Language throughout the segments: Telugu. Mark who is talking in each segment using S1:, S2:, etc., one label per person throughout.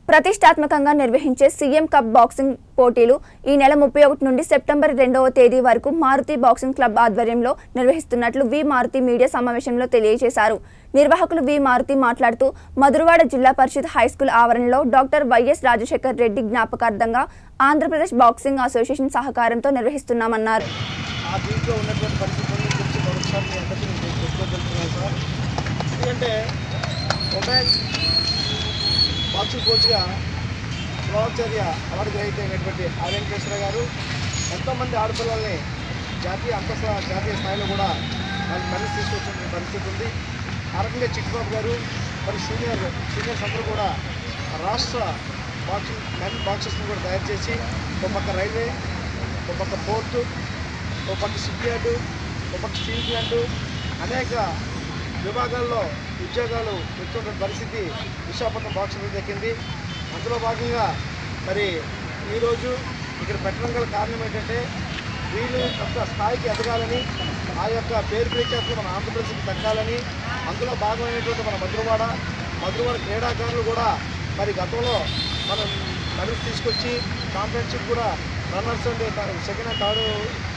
S1: ప్రతిష్టాత్మకంగా నిర్వహించే సీఎం కప్ బాక్సింగ్ పోటీలు ఈ నెల ముప్పై ఒకటి నుండి సెప్టెంబర్ రెండవ తేదీ వరకు మారుతి బాక్సింగ్ క్లబ్ ఆధ్వర్యంలో నిర్వహిస్తున్నట్లు వి మారుతి మీడియా సమావేశంలో తెలియజేశారు నిర్వాహకులు వి మారుతి మాట్లాడుతూ మధురవాడ జిల్లా పరిషత్ హైస్కూల్ ఆవరణలో డాక్టర్ వైఎస్ రాజశేఖర్ రెడ్డి జ్ఞాపకార్థంగా ఆంధ్రప్రదేశ్ బాక్సింగ్ అసోసియేషన్ సహకారంతో నిర్వహిస్తున్నామన్నారు
S2: ఆ దీంట్లో ఉన్నటువంటి పరిస్థితులను గురించి మరొకసారి మీ అందరికీ నేను చెప్పుకోగలుగుతున్నాను సార్ ఎందుకంటే మొబైల్ బాక్సింగ్ కోచ్గా ద్రోణాచార్య అవార్డు గ్రహీత అయినటువంటి ఆర్ వెంకటేశ్వర గారు ఎంతోమంది ఆడపిల్లల్ని జాతీయ అంతస్థ జాతీయ స్థాయిలో కూడా వాళ్ళు మెడల్స్ తీసుకొచ్చిన పరిస్థితి ఉంది ఆ రకంగా చిట్టుబాబు గారు మరి సీనియర్ సీనియర్స్ అందరూ కూడా రాష్ట్ర బాక్సింగ్ మెన్ బాక్సర్స్ని కూడా తయారు చేసి ఒక పక్క రైల్వే ఒక పక్క పోర్టు ఒక పక్క షిప్ యార్డు ఒక పక్క స్టీల్ ప్లాంటు అనేక విభాగాల్లో ఉద్యోగాలు పెడుతున్న పరిస్థితి విశాఖపట్నం బాక్సులు దక్కింది అందులో భాగంగా మరి ఈరోజు ఇక్కడ పెట్టడం గల కారణం ఏంటంటే వీళ్ళు యొక్క స్థాయికి ఎదగాలని ఆ యొక్క పేరు ప్రఖ్యాతులు మన ఆంధ్రప్రదేశ్కి దక్కాలని అందులో భాగమైనటువంటి మన మధురవాడ మధురవాడ క్రీడాకారులు కూడా మరి గతంలో మనం మెడల్స్ తీసుకొచ్చి ఛాంపియన్షిప్ కూడా runners and second and third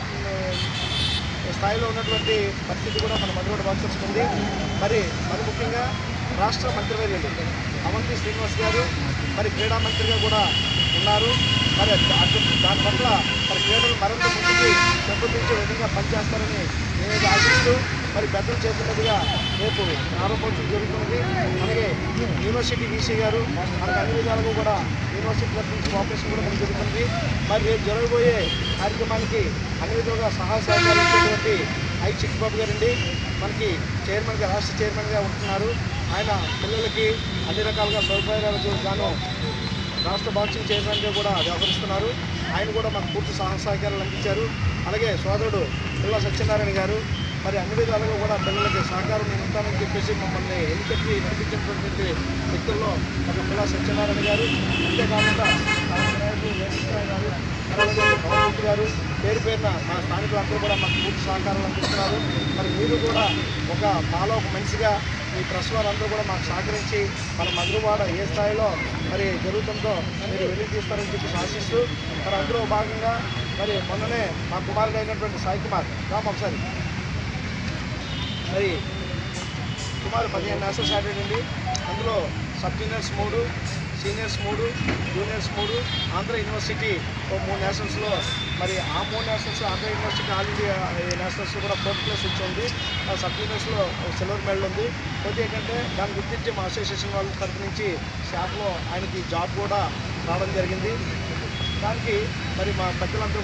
S2: స్థాయిలో ఉన్నటువంటి పరిస్థితి కూడా మన మధురవాడ బాక్సర్స్ ఉంది మరి మరి ముఖ్యంగా రాష్ట్ర మంత్రివర్యులు అవంతి శ్రీనివాస్ గారు మరి క్రీడా మంత్రిగా కూడా ఉన్నారు మరి అటు దాని పట్ల మరి క్రీడలు మరింత ముందుకి పెంపొందించే విధంగా పనిచేస్తారని నేను ఆశిస్తూ మరి పెద్దల చేతున్నదిగా రేపు ప్రారంభోత్సవం జరుగుతుంది అలాగే యూనివర్సిటీ వీసీ గారు మనకు అన్ని విధాలుగా కూడా యూనివర్సిటీ తరఫు నుంచి కోఆపరేషన్ కూడా మనకు జరుగుతుంది మరి రేపు జరగబోయే కార్యక్రమానికి అన్ని విధాలుగా సహాయ సహకారం ఇచ్చేటువంటి ఐ చిట్టుబాబు గారండి మనకి చైర్మన్గా రాష్ట్ర చైర్మన్గా ఉంటున్నారు ఆయన పిల్లలకి అన్ని రకాలుగా సౌకర్యాలకు గాను రాష్ట్ర బాక్సింగ్ చైర్మన్గా కూడా వ్యవహరిస్తున్నారు ఆయన కూడా మాకు పూర్తి సహాయ సహకారాలు అందించారు అలాగే సోదరుడు పిల్ల సత్యనారాయణ గారు మరి అన్ని విధాలుగా కూడా పిల్లలకి సహకారం నేను ఉంటానని చెప్పేసి మమ్మల్ని ఎన్నికట్టి నడిపించినటువంటి వ్యక్తుల్లో ఒక పిల్ల సత్యనారాయణ గారు అంతేకాకుండా మా నాయకుడు వెంకటరావు గారు అలాగే భగవంత్ గారు పేరు పేరున మా స్థానికులందరూ కూడా మాకు పూర్తి సహకారాలు అందిస్తున్నారు మరి మీరు కూడా ఒక మాలో ఒక మనిషిగా మీ ప్రెస్ వారందరూ కూడా మాకు సహకరించి మన మధురవాడ ఏ స్థాయిలో మరి జరుగుతుందో మీరు వెలికి తీస్తారని చెప్పి ఆశిస్తూ మరి అందులో భాగంగా మరి మొన్ననే మా కుమారుడు అయినటువంటి సాయి కుమార్ రామ్ ఒకసారి మరి సుమారు పదిహేను నేషనల్స్ ఆడాడండి అందులో సబ్ జూనియర్స్ మూడు సీనియర్స్ మూడు జూనియర్స్ మూడు ఆంధ్ర యూనివర్సిటీ ఓ మూడు నేషనల్స్లో మరి ఆ మూడు nationals Andhra university all India nationals కూడా ఫోర్త్ ప్లేస్ వచ్చింది ఆ సబ్ జూనియర్స్లో సిల్వర్ మెడల్ ఉంది పోతే ఏంటంటే దాని గుర్తించి మా అసోసియేషన్ వాళ్ళ తరఫు నుంచి షాప్లో ఆయనకి జాబ్ కూడా రావడం జరిగింది దానికి మరి మా పెద్దలందరూ